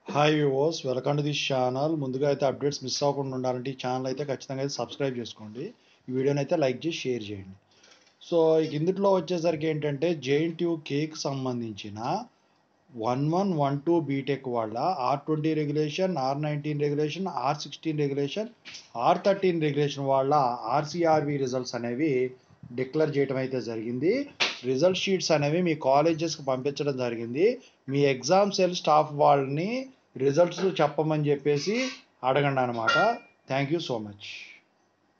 hi viewers welcome to this channel ముందుగా అయితే updates miss అవ్వకుండా ఉండాలంటే ఈ ఛానల్ అయితే ఖచ్చితంగా అయితే సబ్స్క్రైబ్ చేసుకోండి ఈ వీడియోని అయితే లైక్ చేసి షేర్ చేయండి సో ఇక ఇందులో వచ్చేసరికి ఏంటంటే జేఎన్టీయూ కేక్ సంబంధించిన one one one two BTech వాళ్ళ R twenty regulation R nineteen regulation R sixteen regulation R thirteen regulation వాళ్ళ ఆర్సీఆర్వి రిజల్ట్స్ అనేవి డిక్లేర్ చేయడం అయితే జరిగింది రిజల్ట్ షీట్స్ అనేవి మీ కాలేజెస్కి పంపించడం జరిగింది మీ ఎగ్జామ్ సెల్ స్టాఫ్ వాళ్ళని రిజల్ట్స్ చెప్పమని చెప్పేసి అడగండి అనమాట థ్యాంక్ యూ సో మచ్